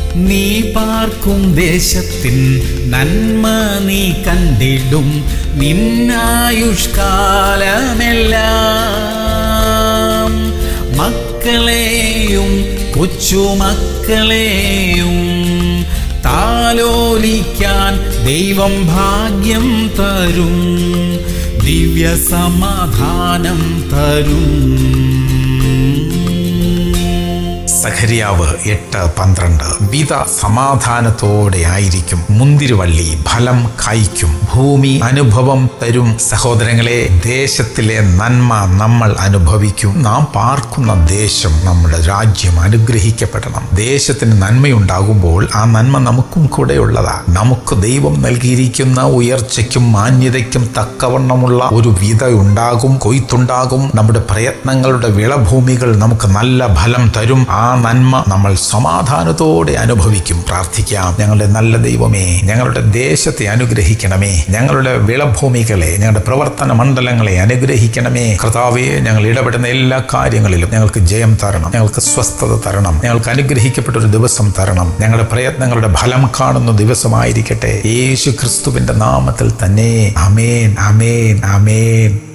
നീ പാർക്കും ദേശത്തിൻ നന്മ നീ കണ്ടിടും നിന്നായുഷ്കാലമെല്ലാം മക്കളെയും കൊച്ചുമക്കളെയും താലോലിക്കാൻ ദൈവം ഭാഗ്യം തരും ദിവ്യ സമാധാനം തരും സഖരിയാവ് എട്ട് പന്ത്രണ്ട് വിത സമാധാനത്തോടെ ആയിരിക്കും മുന്തിരിവള്ളി ഫലം കായ്ക്കും ഭൂമി അനുഭവം തരും സഹോദരങ്ങളെ ദേശത്തിലെ നന്മ നമ്മൾ അനുഭവിക്കും നാം പാർക്കുന്ന ദേശം നമ്മുടെ രാജ്യം അനുഗ്രഹിക്കപ്പെടണം ദേശത്തിന് നന്മയുണ്ടാകുമ്പോൾ ആ നന്മ നമുക്കും കൂടെ ഉള്ളതാ നമുക്ക് ദൈവം നൽകിയിരിക്കുന്ന ഉയർച്ചയ്ക്കും മാന്യതയ്ക്കും തക്കവണ്ണമുള്ള ഒരു വിത ഉണ്ടാകും കൊയ്ത്തുണ്ടാകും നമ്മുടെ പ്രയത്നങ്ങളുടെ വിളഭൂമികൾ നമുക്ക് നല്ല ഫലം തരും ആ നന്മ നമ്മൾ സമാധാനത്തോടെ അനുഭവിക്കും പ്രാർത്ഥിക്കാം ഞങ്ങളുടെ നല്ല ദൈവമേ ഞങ്ങളുടെ ദേശത്തെ അനുഗ്രഹിക്കണമേ ഞങ്ങളുടെ വിളഭൂമികളെ ഞങ്ങളുടെ പ്രവർത്തന മണ്ഡലങ്ങളെ അനുഗ്രഹിക്കണമേ കർത്താവെ ഞങ്ങൾ ഇടപെടുന്ന എല്ലാ കാര്യങ്ങളിലും ഞങ്ങൾക്ക് ജയം തരണം ഞങ്ങൾക്ക് സ്വസ്ഥത തരണം ഞങ്ങൾക്ക് അനുഗ്രഹിക്കപ്പെട്ട ഒരു ദിവസം തരണം ഞങ്ങളുടെ പ്രയത്നങ്ങളുടെ ഫലം കാണുന്ന ദിവസമായിരിക്കട്ടെ യേശു ക്രിസ്തുവിന്റെ നാമത്തിൽ തന്നെ അമേൻ അമേൻ അമേൻ